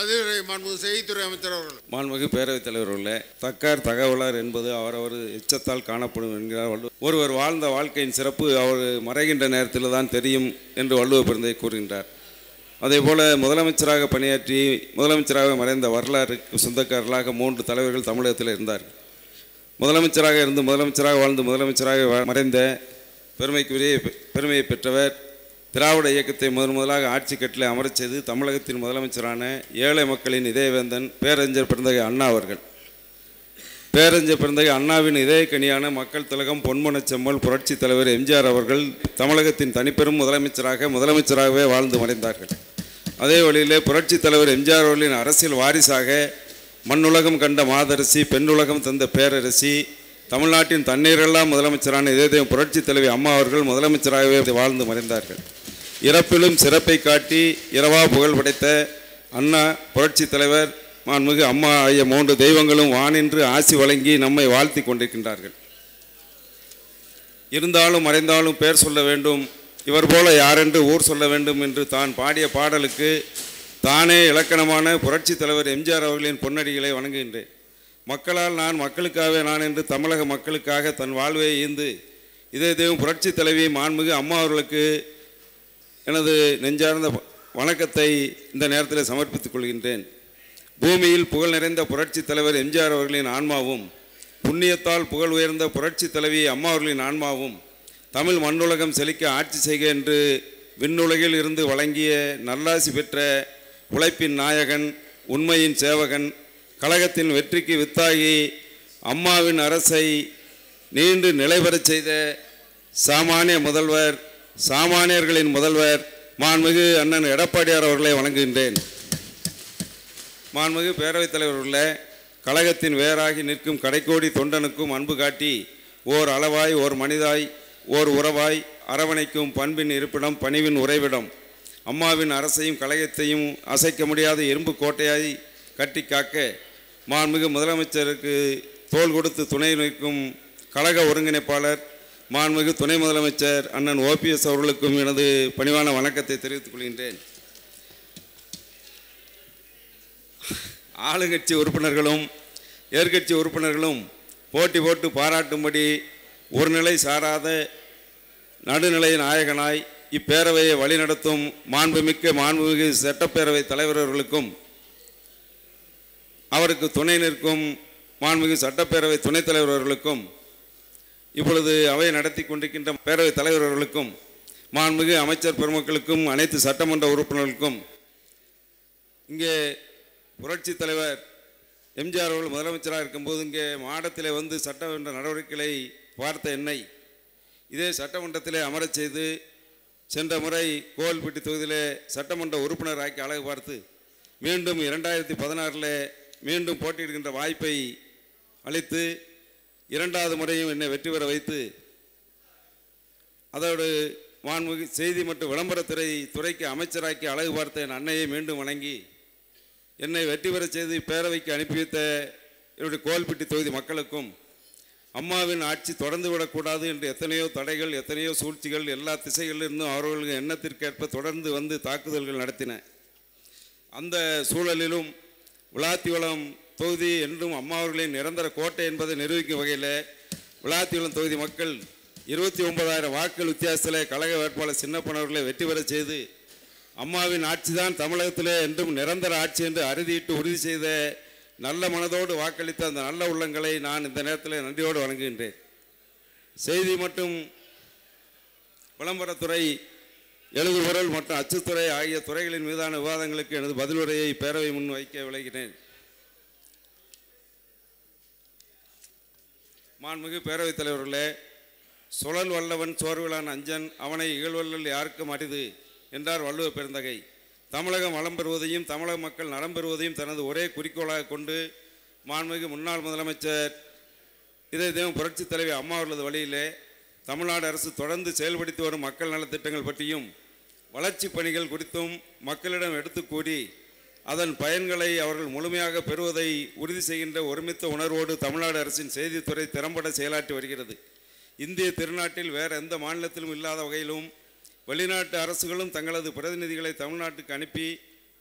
பதிலுரை மாண்பு செய்தித்துறை அமைச்சர் அவர்கள் மாண்புமிகு பேரவைத் தலைவர் அவர்களே தக்கார் தகவலர் என்பது அவரவர் எச்சத்தால் காணப்படும் என்கிறார் வள்ளுவர் ஒருவர் வாழ்ந்த வாழ்க்கையின் சிறப்பு அவர் மறைகின்ற நேரத்தில் தான் தெரியும் என்று வள்ளுவ பிறந்தை கூறுகின்றார் அதேபோல முதலமைச்சராக பணியாற்றி முதலமைச்சராக மறைந்த வரலாறுக்கு சொந்தக்காரர்களாக மூன்று தலைவர்கள் தமிழகத்தில் இருந்தார்கள் முதலமைச்சராக இருந்து முதலமைச்சராக வாழ்ந்து முதலமைச்சராக வ- மறைந்த பெருமைக்குரிய பெ- பெருமையை பெற்றவர் திராவிட இயக்கத்தை முதன் முதலாக ஆட்சி கட்டிலே அமரச் செய்து தமிழகத்தின் முதலமைச்சரான ஏழை மக்களின் இதயவேந்தன் பேரறிஞர் பிறந்தகை அண்ணா அவர்கள் பேரறிஞர் பிறந்தகை அண்ணாவின் இதயக்கனியான மக்கள் திலகம் பொன்மனச் செம்மல் புரட்சித் தலைவர் எம்ஜிஆர் அவர்கள் தமிழகத்தின் தனிப்பெரும் முதலமைச்சராக முதலமைச்சராகவே வாழ்ந்து மறைந்தார்கள் அதே வழியிலே புரட்சித் தலைவர் எம்ஜிஆர் அவர்களின் அரசியல் வாரிசாக மண்ணுலகம் கண்ட மாதரசி பெண்ணுலகம் தந்த பேரரசி தமிழ்நாட்டின் தண்ணீரெல்லாம் முதலமைச்சரான இதயம் புரட்சித் தலைவி அம்மா அவர்கள் முதலமைச்சராகவே வாழ்ந்து மறைந்தார்கள் இறப்பிலும் சிறப்பை காட்டி இரவா புகழ் படைத்த அண்ணா புரட்சித் தலைவர் மாண்புமிகு அம்மா ஆகிய மூன்று தெய்வங்களும் வானின்று ஆசி வழங்கி நம்மை வாழ்த்தி கொண்டிருக்கின்றார்கள் இருந்தாலும் மறைந்தாலும் பேர் சொல்ல வேண்டும் இவர் போல யாரென்று ஊர் சொல்ல வேண்டும் என்று தான் பாடிய பாடலுக்கு தானே இலக்கணமான புரட்சித் தலைவர் எம்ஜிஆர் அவர்களின் பொன்னடிகளை வணங்குகின்றேன் மக்களால் நான் மக்களுக்காகவே நான் என்று தமிழக மக்களுக்காக தன் வாழ்வை ஈந்து இதே தெய்வம் புரட்சித் தலைவி மாண்புமிகு அம்மா அவர்களுக்கு எனது நெஞ்சார்ந்த வணக்கத்தை இந்த நேரத்தில் சமர்ப்பித்துக் கொள்கின்றேன் பூமியில் புகழ் நிறைந்த புரட்சித் தலைவர் எம்ஜிஆர் அவர்களின் ஆன்மாவும் புண்ணியத்தால் புகழ் உயர்ந்த புரட்சித் தலைவி அம்மா அவர்களின் ஆன்மாவும் தமிழ் மண்ணுலகம் செழிக்க ஆட்சி செய்க என்று விண்ணுலகில் இருந்து வழங்கிய நல்லாசி பெற்ற உழைப்பின் நாயகன் உண்மையின் சேவகன் கழகத்தின் வெற்றிக்கு வித்தாகி அம்மாவின் அரசை நீண்டு நிலைபெறச் செய்த சாமானிய முதல்வர் சாமானியர்களின் முதல்வர் மாண்புமிகு அண்ணன் எடப்பாடியார் அவர்களை வணங்குகின்றேன் மாண்புமிகு பேரவைத் தலைவர் உள்ள கழகத்தின் வேராகி நிற்கும் கடைக்கோடி தொண்டனுக்கும் அன்பு காட்டி ஓர் அளவாய் ஓர் மனிதாய் ஓர் உறவாய் அரவணைக்கும் பண்பின் இருப்பிடம் பணிவின் உறைவிடம் அம்மாவின் அரசையும் கழகத்தையும் அசைக்க முடியாத இரும்பு கோட்டையாய் கட்டி காக்க மாண்புமிகு முதலமைச்சருக்கு தோள் கொடுத்து துணை நிற்கும் கழக ஒருங்கிணைப்பாளர் மாண்புமிகு துணை முதலமைச்சர் அண்ணன் ஓபிஎஸ் அவர்களுக்கும் எனது பணிவான வணக்கத்தை தெரிவித்துக் கொள்கின்றேன் ஆளுங்கட்சி உறுப்பினர்களும் எதிர்க்கட்சி உறுப்பினர்களும் போட்டி போட்டு பாராட்டும்படி ஒரு நிலை சாராத நடுநிலை நாயகனாய் இப்பேரவையை வழிநடத்தும் மாண்புமிக்க மாண்புமிகு சட்டப்பேரவை தலைவர் அவர்களுக்கும் அவருக்கு துணை நிற்கும் மாண்புமிகு சட்டப்பேரவை துணைத் தலைவர் அவர்களுக்கும் இப்பொழுது அவை நடத்தி கொண்டிருக்கின்ற பேரவைத் தலைவர் அவர்களுக்கும் மாண்புமிகு அமைச்சர் பெருமக்களுக்கும் அனைத்து சட்டமன்ற உறுப்பினர்களுக்கும் இங்கே புரட்சித் தலைவர் எம்ஜிஆர் அவர்கள் முதலமைச்சராக இருக்கும்போது இங்கே மாடத்திலே வந்து சட்டமன்ற நடவடிக்கைகளை பார்த்த என்னை இதே சட்டமன்றத்திலே அமரச் செய்து சென்ற முறை கோவில்பட்டி தொகுதியிலே சட்டமன்ற உறுப்பினர் ஆக்கி அழகு பார்த்து மீண்டும் இரண்டாயிரத்தி பதினாறில் மீண்டும் போட்டியிடுகின்ற வாய்ப்பை அளித்து இரண்டாவது முறையும் என்னை வெற்றி பெற வைத்து அதோடு மாண்புமிகு செய்தி மற்றும் விளம்பரத்துறை துறைக்கு அமைச்சராக்கி அழகு பார்த்த என் அன்னையை மீண்டும் வணங்கி என்னை வெற்றி பெறச் செய்து பேரவைக்கு அனுப்பி வைத்த என்னுடைய கோல்பட்டி தொகுதி மக்களுக்கும் அம்மாவின் ஆட்சி தொடர்ந்து விடக்கூடாது என்று எத்தனையோ தடைகள் எத்தனையோ சூழ்ச்சிகள் எல்லா திசைகளிலிருந்தும் அவர்களுக்கு எண்ணத்திற்கேற்ப தொடர்ந்து வந்து தாக்குதல்கள் நடத்தின அந்த சூழலிலும் விளாத்திவளம் தொகுதி என்றும் அம்மா அவர்களின் நிரந்தர கோட்டை என்பதை நிரூபிக்கும் வகையில் விளாத்திவளம் தொகுதி மக்கள் இருபத்தி ஒன்பதாயிரம் வாக்குகள் வித்தியாசத்தில் கழக வேட்பாளர் சின்னப்பன் அவர்களை வெற்றி பெறச் செய்து அம்மாவின் ஆட்சிதான் தமிழகத்திலே என்றும் நிரந்தர ஆட்சி என்று அறுதியிட்டு உறுதி செய்த நல்ல மனதோடு வாக்களித்த அந்த நல்ல உள்ளங்களை நான் இந்த நேரத்தில் நன்றியோடு வணங்குகின்றேன் செய்தி மற்றும் விளம்பரத்துறை எழுதுபொருள் மற்றும் அச்சுத்துறை ஆகிய துறைகளின் மீதான விவாதங்களுக்கு எனது பதிலுரையை பேரவை முன் வைக்க விளைகிறேன் மாண்புமிகு பேரவைத் தலைவர்களே சுழல் வல்லவன் சோர்விலான் அஞ்சன் அவனை இகழ்வல்லல் யாருக்கும் அரிது என்றார் வள்ளுவ பெருந்தகை தமிழகம் வளம் பெறுவதையும் தமிழக மக்கள் நலம் பெறுவதையும் தனது ஒரே குறிக்கோளாக கொண்டு மாண்புமிகு முன்னாள் முதலமைச்சர் இதே தெய்வம் புரட்சித் தலைவி அம்மா அவர்களது வழியிலே தமிழ்நாடு அரசு தொடர்ந்து செயல்படுத்தி வரும் மக்கள் நலத்திட்டங்கள் பற்றியும் வளர்ச்சி பணிகள் குறித்தும் மக்களிடம் எடுத்து கூறி அதன் பயன்களை அவர்கள் முழுமையாக பெறுவதை உறுதி செய்கின்ற ஒருமித்த உணர்வோடு தமிழ்நாடு அரசின் செய்தித்துறை திறம்பட செயலாற்றி வருகிறது இந்திய திருநாட்டில் வேறு எந்த மாநிலத்திலும் இல்லாத வகையிலும் வெளிநாட்டு அரசுகளும் தங்களது பிரதிநிதிகளை தமிழ்நாட்டுக்கு அனுப்பி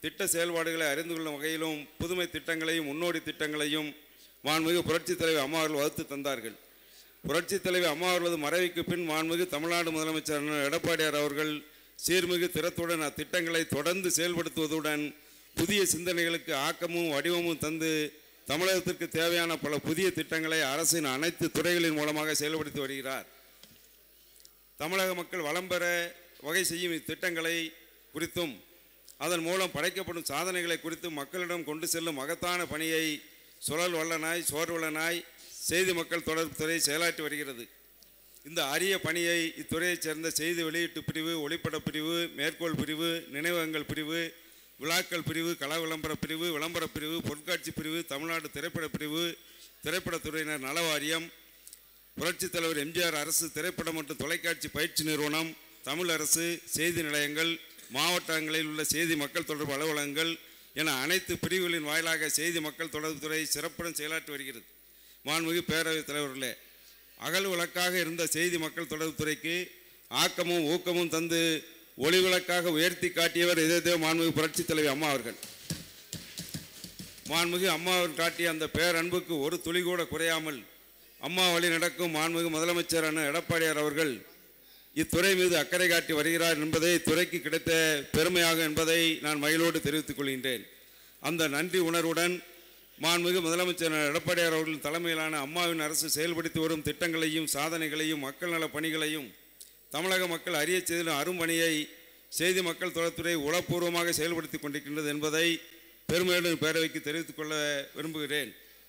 திட்ட செயல்பாடுகளை அறிந்து கொள்ளும் வகையிலும் புதுமை திட்டங்களையும் முன்னோடி திட்டங்களையும் மாண்புமிகு புரட்சித் தலைவர் அம்மா அவர்கள் வகுத்து தந்தார்கள் புரட்சித் தலைவர் அம்மா அவர்களது மறைவுக்கு பின் மாண்புமிகு தமிழ்நாடு முதலமைச்சர் அண்ணன் எடப்பாடியார் அவர்கள் சீர்மிகு திறத்துடன் அத்திட்டங்களை தொடர்ந்து செயல்படுத்துவதுடன் புதிய சிந்தனைகளுக்கு ஆக்கமும் வடிவமும் தந்து தமிழகத்திற்கு தேவையான பல புதிய திட்டங்களை அரசின் அனைத்து துறைகளின் மூலமாக செயல்படுத்தி வருகிறார் தமிழக மக்கள் வளம் பெற வகை செய்யும் இத்திட்டங்களை குறித்தும் அதன் மூலம் படைக்கப்படும் சாதனைகளை குறித்தும் மக்களிடம் கொண்டு செல்லும் மகத்தான பணியை சுழல் வல்லனாய் சோர்வலனாய் செய்தி மக்கள் தொடர்பு துறை செயலாற்றி வருகிறது இந்த அரிய பணியை இத்துறையைச் சேர்ந்த செய்தி வெளியீட்டு பிரிவு ஒளிப்படப் பிரிவு மேற்கோள் பிரிவு நினைவகங்கள் பிரிவு விழாக்கள் பிரிவு கள விளம்பர பிரிவு விளம்பர பிரிவு பொருட்காட்சி பிரிவு தமிழ்நாடு திரைப்பட பிரிவு திரைப்படத்துறையினர் நல வாரியம் புரட்சித் தலைவர் எம்ஜிஆர் அரசு திரைப்படம் மற்றும் தொலைக்காட்சி பயிற்சி நிறுவனம் தமிழ் அரசு செய்தி நிலையங்கள் மாவட்டங்களில் உள்ள செய்தி மக்கள் தொடர்பு அலுவலகங்கள் என அனைத்து பிரிவுகளின் வாயிலாக செய்தி மக்கள் தொடர்புத்துறை சிறப்புடன் செயலாற்றி வருகிறது மாண்புமிகு பேரவைத் தலைவர்களே அகல் விளக்காக இருந்த செய்தி மக்கள் தொடர்புத்துறைக்கு ஆக்கமும் ஊக்கமும் தந்து ஒளி விளக்காக உயர்த்தி காட்டியவர் இதே மாண்புமிகு புரட்சித் தலைவி அம்மா அவர்கள் மாண்புமிகு அம்மா அவர்கள் காட்டிய அந்த பேரன்புக்கு ஒரு துளி கூட குறையாமல் அம்மா வழி நடக்கும் மாண்புமிகு முதலமைச்சர் அண்ணன் எடப்பாடியார் அவர்கள் இத்துறை மீது அக்கறை காட்டி வருகிறார் என்பதை இத்துறைக்கு கிடைத்த பெருமையாக என்பதை நான் மகிழோடு தெரிவித்துக் கொள்கின்றேன் அந்த நன்றி உணர்வுடன் மாண்புமிகு முதலமைச்சர் எடப்பாடியார் அவர்களின் தலைமையிலான அம்மாவின் அரசு செயல்படுத்தி வரும் திட்டங்களையும் சாதனைகளையும் மக்கள் நலப் பணிகளையும் தமிழக மக்கள் அறிய செய்த அரும்பணியை செய்தி மக்கள் தொடர்புத்துறை உளப்பூர்வமாக செயல்படுத்தி கொண்டிருக்கின்றது என்பதை பெருமையுடன் பேரவைக்கு தெரிவித்துக் கொள்ள விரும்புகிறேன்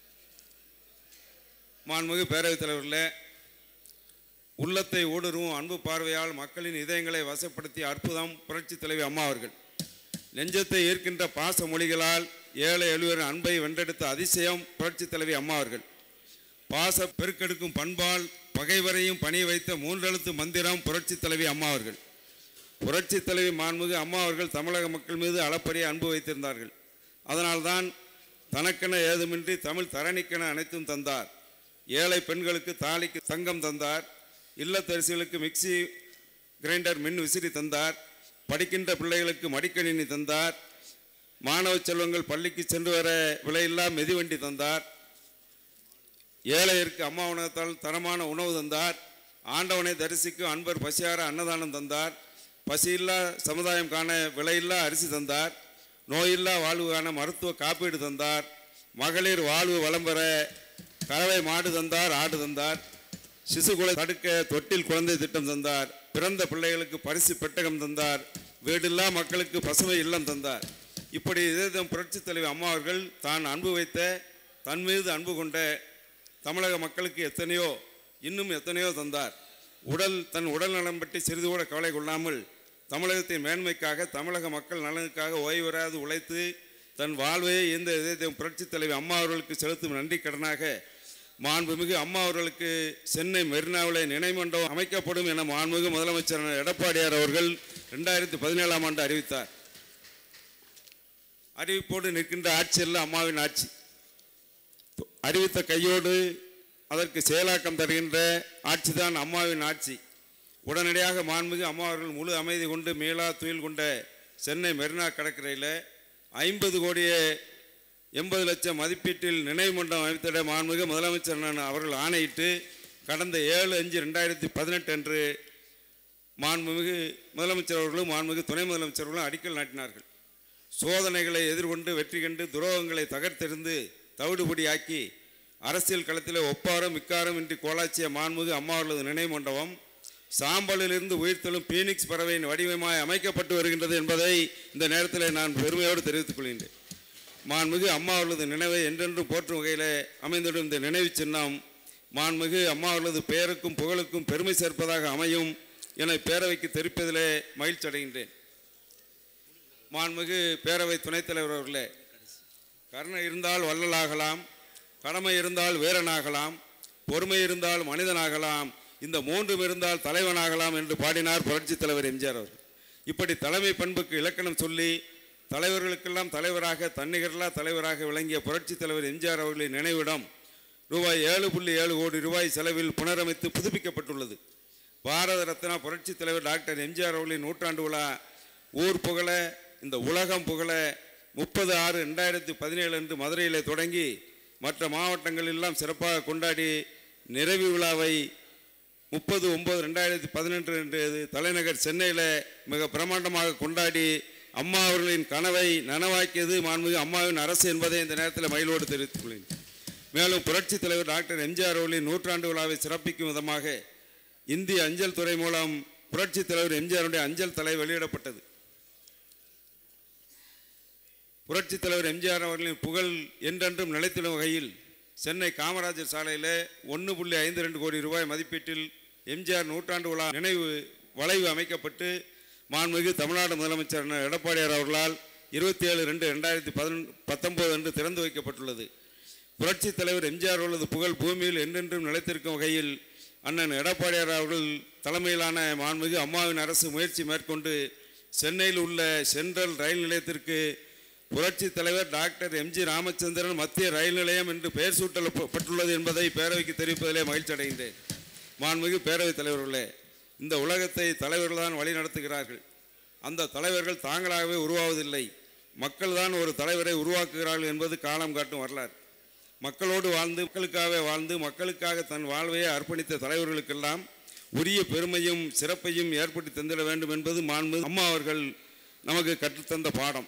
மாண்புமிகு பேரவைத் தலைவர்களே உள்ளத்தை ஊடுருவும் அன்பு பார்வையால் மக்களின் இதயங்களை வசப்படுத்திய அற்புதம் புரட்சித் தலைவி அம்மா அவர்கள் நெஞ்சத்தை ஈர்க்கின்ற பாச மொழிகளால் ஏழை எளியோரின் அன்பை வென்றெடுத்த அதிசயம் புரட்சித் தலைவி அம்மா அவர்கள் பாச பெருக்கெடுக்கும் பண்பால் பகைவரையும் பணிய வைத்த மூன்றெழுத்து மந்திரம் புரட்சித் தலைவி அம்மா அவர்கள் புரட்சித் தலைவி மாண்புமிகு அம்மா அவர்கள் தமிழக மக்கள் மீது அளப்பரிய அன்பு வைத்திருந்தார்கள் அதனால்தான் தனக்கென ஏதுமின்றி தமிழ் தரணிக்கென அனைத்தும் தந்தார் ஏழை பெண்களுக்கு தாலிக்கு தங்கம் தந்தார் இல்லத்தரசிகளுக்கு மிக்சி கிரைண்டர் மின் விசிறி தந்தார் படிக்கின்ற பிள்ளைகளுக்கு மடிக்கணினி தந்தார் மாணவ செல்வங்கள் பள்ளிக்கு சென்று வர விலையில்லா மிதிவண்டி தந்தார் ஏழையருக்கு அம்மா உணவத்தால் தரமான உணவு தந்தார் ஆண்டவனை தரிசிக்கும் அன்பர் பசியார அன்னதானம் தந்தார் பசியில்லா சமுதாயம் காண விலையில்லா அரிசி தந்தார் நோயில்லா வாழ்வு காண மருத்துவ காப்பீடு தந்தார் மகளிர் வாழ்வு வளம் பெற கறவை மாடு தந்தார் ஆடு தந்தார் சிசுகுலை தடுக்க தொட்டில் குழந்தை திட்டம் தந்தார் பிறந்த பிள்ளைகளுக்கு பரிசு பெட்டகம் தந்தார் வீடில்லா மக்களுக்கு பசுமை இல்லம் தந்தார் இப்படி இதே புரட்சித் தலைவர் அம்மா அவர்கள் தான் அன்பு வைத்த தன் மீது அன்பு கொண்ட தமிழக மக்களுக்கு எத்தனையோ இன்னும் எத்தனையோ தந்தார் உடல் தன் உடல் நலம் பற்றி சிறிது கூட கவலை கொள்ளாமல் தமிழகத்தின் மேன்மைக்காக தமிழக மக்கள் நலனுக்காக ஓய்வராது உழைத்து தன் வாழ்வையே இந்த இதய புரட்சித் தலைவர் அம்மா அவர்களுக்கு செலுத்தும் நன்றி கடனாக மாண்புமிகு அம்மா அவர்களுக்கு சென்னை மெரினாவிலே நினைமண்டபம் அமைக்கப்படும் என மாண்புமிகு முதலமைச்சர் எடப்பாடியார் அவர்கள் ரெண்டாயிரத்தி பதினேழாம் ஆண்டு அறிவித்தார் அறிவிப்போடு நிற்கின்ற ஆட்சி எல்லாம் அம்மாவின் ஆட்சி அறிவித்த கையோடு அதற்கு செயலாக்கம் தருகின்ற ஆட்சி தான் அம்மாவின் ஆட்சி உடனடியாக மாண்புமிகு அம்மா அவர்கள் முழு அமைதி கொண்டு மீளா துயில் கொண்ட சென்னை மெரினா கடற்கரையில் ஐம்பது கோடியே எண்பது லட்சம் மதிப்பீட்டில் நினைவு மண்டபம் அமைத்திட மாண்புமிகு முதலமைச்சர் அண்ணன் அவர்கள் ஆணையிட்டு கடந்த ஏழு அஞ்சு ரெண்டாயிரத்தி பதினெட்டு அன்று மாண்புமிகு முதலமைச்சர் அவர்களும் மாண்புமிகு துணை முதலமைச்சர் அவர்களும் அடிக்கல் நாட்டினார்கள் சோதனைகளை எதிர்கொண்டு வெற்றி கண்டு துரோகங்களை தகர்த்தெறிந்து தவிடுபடியாக்கி அரசியல் களத்தில் ஒப்பாரம் மிக்காரம் இன்றி கோலாச்சிய மாண்புமிகு அம்மா அவர்களது நினைவு மண்டபம் சாம்பலிலிருந்து உயிர்த்தெழும் பீனிக்ஸ் பறவையின் வடிவமாய் அமைக்கப்பட்டு வருகின்றது என்பதை இந்த நேரத்தில் நான் பெருமையோடு தெரிவித்துக் கொள்கின்றேன் மாண்புமிகு அம்மா அவர்களது நினைவை என்றென்றும் போற்றும் வகையில் அமைந்துள்ள இந்த நினைவு சின்னம் மாண்புமிகு அம்மா அவர்களது பெயருக்கும் புகழுக்கும் பெருமை சேர்ப்பதாக அமையும் என பேரவைக்கு தெரிவிப்பதிலே மகிழ்ச்சி அடைகின்றேன் மாண்புமிகு பேரவை துணைத் தலைவர் அவர்களே கருணை இருந்தால் வள்ளலாகலாம் கடமை இருந்தால் வீரனாகலாம் பொறுமை இருந்தால் மனிதனாகலாம் இந்த மூன்றும் இருந்தால் தலைவனாகலாம் என்று பாடினார் புரட்சித் தலைவர் எம்ஜிஆர் அவர்கள் இப்படி தலைமை பண்புக்கு இலக்கணம் சொல்லி தலைவர்களுக்கெல்லாம் தலைவராக தன்னிகரில்லா தலைவராக விளங்கிய புரட்சித் தலைவர் எம்ஜிஆர் அவர்களின் நினைவிடம் ரூபாய் ஏழு புள்ளி ஏழு கோடி ரூபாய் செலவில் புனரமைத்து புதுப்பிக்கப்பட்டுள்ளது பாரத ரத்னா புரட்சித் தலைவர் டாக்டர் எம்ஜிஆர் அவர்களின் நூற்றாண்டு விழா ஊர் புகழ இந்த உலகம் புகழ முப்பது ஆறு ரெண்டாயிரத்தி பதினேழு அன்று மதுரையிலே தொடங்கி மற்ற மாவட்டங்கள் எல்லாம் சிறப்பாக கொண்டாடி நிறைவு விழாவை முப்பது ஒம்பது ரெண்டாயிரத்தி பதினெட்டு அன்று தலைநகர் சென்னையில் மிக பிரமாண்டமாக கொண்டாடி அம்மா அவர்களின் கனவை நனவாக்கியது மாண்புமிகு அம்மாவின் அரசு என்பதை இந்த நேரத்தில் மயிலோடு தெரிவித்துக் கொள்கிறேன் மேலும் புரட்சித் தலைவர் டாக்டர் எம்ஜிஆர் அவர்களின் நூற்றாண்டு விழாவை சிறப்பிக்கும் விதமாக இந்திய அஞ்சல் துறை மூலம் புரட்சித் தலைவர் எம்ஜிஆருடைய அஞ்சல் தலை வெளியிடப்பட்டது புரட்சித் தலைவர் எம்ஜிஆர் அவர்களின் புகழ் என்றென்றும் நிலைத்திடும் வகையில் சென்னை காமராஜர் சாலையில் ஒன்று புள்ளி ஐந்து ரெண்டு கோடி ரூபாய் மதிப்பீட்டில் எம்ஜிஆர் நூற்றாண்டு விழா நினைவு வளைவு அமைக்கப்பட்டு மாண்புமிகு தமிழ்நாடு முதலமைச்சர் எடப்பாடியார் அவர்களால் இருபத்தி ஏழு ரெண்டு ரெண்டாயிரத்தி பதினொன்று பத்தொம்போது அன்று திறந்து வைக்கப்பட்டுள்ளது புரட்சித் தலைவர் எம்ஜிஆர் அவர்களது புகழ் பூமியில் என்றென்றும் நிலைத்திருக்கும் வகையில் அண்ணன் எடப்பாடியார் அவர்கள் தலைமையிலான மாண்புமிகு அம்மாவின் அரசு முயற்சி மேற்கொண்டு சென்னையில் உள்ள சென்ட்ரல் ரயில் நிலையத்திற்கு புரட்சித் தலைவர் டாக்டர் எம்ஜி ராமச்சந்திரன் மத்திய ரயில் நிலையம் என்று பெயர் சூட்டப்பட்டுள்ளது என்பதை பேரவைக்கு தெரிவிப்பதிலே மகிழ்ச்சி அடைகின்றேன் மாண்புமிகு பேரவைத் தலைவர்களே இந்த உலகத்தை தலைவர்கள் தான் வழி நடத்துகிறார்கள் அந்த தலைவர்கள் தாங்களாகவே உருவாவதில்லை மக்கள் தான் ஒரு தலைவரை உருவாக்குகிறார்கள் என்பது காலம் காட்டும் வரலாறு மக்களோடு வாழ்ந்து மக்களுக்காகவே வாழ்ந்து மக்களுக்காக தன் வாழ்வையே அர்ப்பணித்த தலைவர்களுக்கெல்லாம் உரிய பெருமையும் சிறப்பையும் ஏற்படுத்தி தந்திட வேண்டும் என்பது மாண்பு அம்மா அவர்கள் நமக்கு கற்றுத்தந்த பாடம்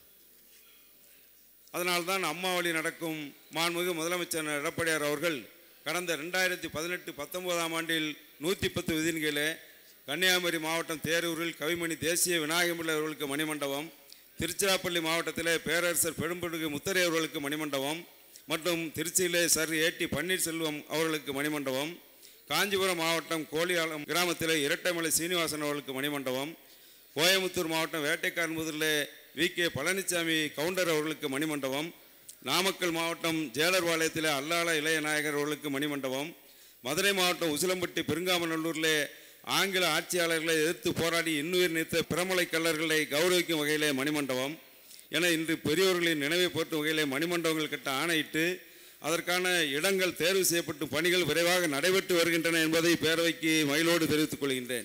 அதனால்தான் அம்மா வழி நடக்கும் மாண்புமிகு முதலமைச்சர் எடப்பாடியார் அவர்கள் கடந்த ரெண்டாயிரத்தி பதினெட்டு பத்தொன்பதாம் ஆண்டில் நூற்றி பத்து விதியின் கீழே கன்னியாகுமரி மாவட்டம் தேரூரில் கவிமணி தேசிய விநாயகமில்லை அவர்களுக்கு மணிமண்டபம் திருச்சிராப்பள்ளி மாவட்டத்திலே பேரரசர் பெரும்படுகு முத்தரை அவர்களுக்கு மணிமண்டபம் மற்றும் திருச்சியிலே சர் ஏடி பன்னீர்செல்வம் அவர்களுக்கு மணிமண்டபம் காஞ்சிபுரம் மாவட்டம் கோழியாளம் கிராமத்திலே இரட்டைமலை சீனிவாசன் அவர்களுக்கு மணிமண்டபம் கோயமுத்தூர் மாவட்டம் வேட்டைக்காரன்புதூரில் வி கே பழனிசாமி கவுண்டர் அவர்களுக்கு மணிமண்டபம் நாமக்கல் மாவட்டம் ஜேலர்பாளையத்தில் அல்லாள இளைய நாயகர் அவர்களுக்கு மணிமண்டபம் மதுரை மாவட்டம் உசிலம்பட்டி பெருங்காமநல்லூரில் ஆங்கில ஆட்சியாளர்களை எதிர்த்து போராடி இன்னுயிர் நீத்த பிரமலை கல்லர்களை கௌரவிக்கும் வகையிலே மணிமண்டபம் என இன்று பெரியோர்களின் நினைவை போற்றும் வகையிலே மணிமண்டபங்கள் கட்ட ஆணையிட்டு அதற்கான இடங்கள் தேர்வு செய்யப்பட்டு பணிகள் விரைவாக நடைபெற்று வருகின்றன என்பதை பேரவைக்கு மயிலோடு தெரிவித்துக் கொள்கின்றேன்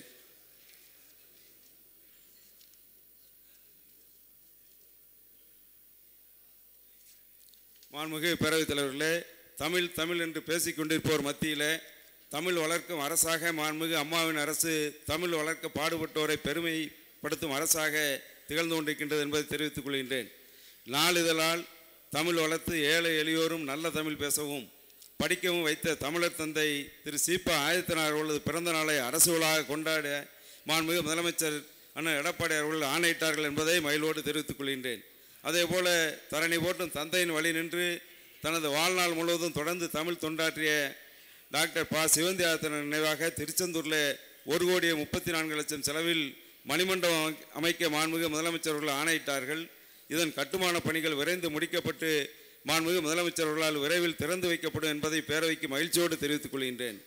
மாண்புமிகு பேரவைத் தலைவர்களே தமிழ் தமிழ் என்று பேசிக் கொண்டிருப்போர் மத்தியிலே தமிழ் வளர்க்கும் அரசாக மாண்புமிகு அம்மாவின் அரசு தமிழ் வளர்க்க பாடுபட்டோரை பெருமைப்படுத்தும் அரசாக திகழ்ந்து கொண்டிருக்கின்றது என்பதை தெரிவித்துக் கொள்கின்றேன் நாளிதழால் தமிழ் வளர்த்து ஏழை எளியோரும் நல்ல தமிழ் பேசவும் படிக்கவும் வைத்த தமிழர் தந்தை திரு சீபா ஆயத்தனார் அவர்களது பிறந்த நாளை அரசு விழாக கொண்டாட மாண்புமிகு முதலமைச்சர் அண்ணன் எடப்பாடி அவர்கள் ஆணையிட்டார்கள் என்பதை மயிலோடு தெரிவித்துக் கொள்கின்றேன் அதேபோல தரணி போட்டும் தந்தையின் வழி நின்று தனது வாழ்நாள் முழுவதும் தொடர்ந்து தமிழ் தொண்டாற்றிய டாக்டர் ப சிவந்தி ஆயத்தனர் நினைவாக திருச்செந்தூரில் ஒரு கோடியே முப்பத்தி நான்கு லட்சம் செலவில் மணிமண்டபம் அமைக்க- அமைக்க மாண்புமிகு முதலமைச்சர் அவர்கள் ஆணையிட்டார்கள் இதன் கட்டுமான பணிகள் விரைந்து முடிக்கப்பட்டு மாண்புமிகு முதலமைச்சர் அவர்களால் விரைவில் திறந்து வைக்கப்படும் என்பதை பேரவைக்கு மகிழ்ச்சியோடு தெரிவித்துக் கொள்கின்றேன்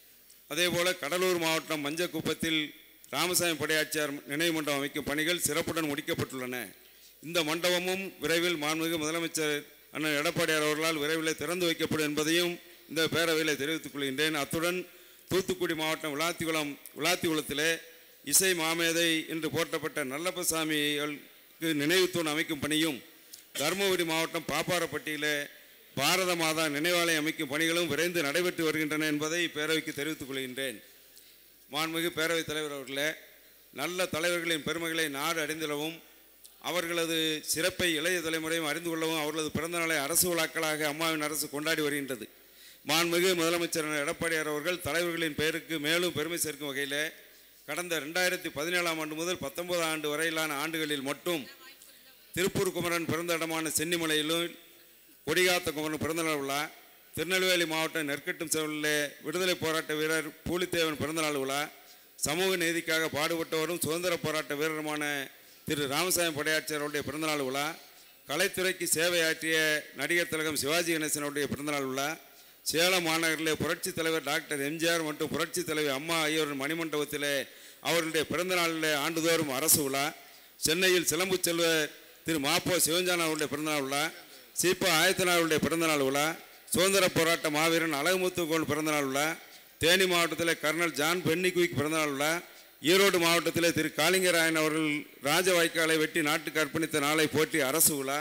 அதேபோல கடலூர் மாவட்டம் மஞ்சக்குப்பத்தில் ராமசாமி படையாச்சியார் நினைவு மண்டபம் அமைக்கும் பணிகள் சிறப்புடன் முடிக்கப்பட்டுள்ளன இந்த மண்டபமும் விரைவில் மாண்புமிகு முதலமைச்சர் அண்ணன் எடப்பாடியார் அவர்களால் விரைவில் திறந்து வைக்கப்படும் என்பதையும் இந்த பேரவையில் தெரிவித்துக் கொள்கின்றேன் அத்துடன் தூத்துக்குடி மாவட்டம் விளாத்திக்குளம் விளாத்திக்குளத்திலே இசை மாமேதை என்று போற்றப்பட்ட நல்லப்பசாமிகளுக்கு நினைவு தூண் அமைக்கும் பணியும் தருமபுரி மாவட்டம் பாப்பாரப்பட்டியிலே பாரத மாதா நினைவாலயம் அமைக்கும் பணிகளும் விரைந்து நடைபெற்று வருகின்றன என்பதை பேரவைக்கு தெரிவித்துக் கொள்கின்றேன் மாண்புமிகு பேரவைத் தலைவர் அவர்களே நல்ல தலைவர்களின் பெருமைகளை நாடு அறிந்திடவும் அவர்களது சிறப்பை இளைய தலைமுறையும் அறிந்து கொள்ளவும் அவர்களது பிறந்த நாளை அரசு விழாக்களாக அம்மாவின் அரசு கொண்டாடி வருகின்றது மாண்புமிகு முதலமைச்சர் எடப்பாடியார் அவர்கள் தலைவர்களின் பெயருக்கு மேலும் பெருமை சேர்க்கும் வகையில் கடந்த ரெண்டாயிரத்தி பதினேழாம் ஆண்டு முதல் பத்தொன்பதாம் ஆண்டு வரையிலான ஆண்டுகளில் மட்டும் திருப்பூர் குமரன் பிறந்த இடமான சென்னிமலையிலும் கொடிகாத்த குமரன் பிறந்தநாள் விழா திருநெல்வேலி மாவட்டம் நெற்கட்டும் செவலில் விடுதலை போராட்ட வீரர் பூலித்தேவன் பிறந்தநாள் விழா சமூக நீதிக்காக பாடுபட்டவரும் சுதந்திர போராட்ட வீரருமான திரு ராமசாமி படையாச்சியார் அவருடைய பிறந்தநாள் விழா கலைத்துறைக்கு சேவையாற்றிய நடிகர் திலகம் சிவாஜி கணேசன் அவருடைய பிறந்தநாள் விழா சேலம் மாநகரில் புரட்சித் தலைவர் டாக்டர் எம்ஜிஆர் மற்றும் புரட்சித் தலைவர் அம்மா ஆகியோரின் மணிமண்டபத்தில் அவர்களுடைய பிறந்த நாளில் ஆண்டுதோறும் அரசு விழா சென்னையில் சிலம்பு செல்வர் திரு மாப்போ சிவஞ்சான் அவருடைய பிறந்தநாள் விழா சீப்பா ஆயத்தனார் அவருடைய பிறந்தநாள் விழா சுதந்திர போராட்ட மாவீரன் அழகுமுத்து கோள் பிறந்தநாள் விழா தேனி மாவட்டத்தில் கர்னல் ஜான் பென்னிக்குவிக் பிறந்தநாள் விழா ஈரோடு மாவட்டத்தில் திரு காளிங்கராயன் அவர்கள் ராஜவாய்க்காலை வெட்டி நாட்டுக்கு அர்ப்பணித்த நாளை போற்றி அரசு விழா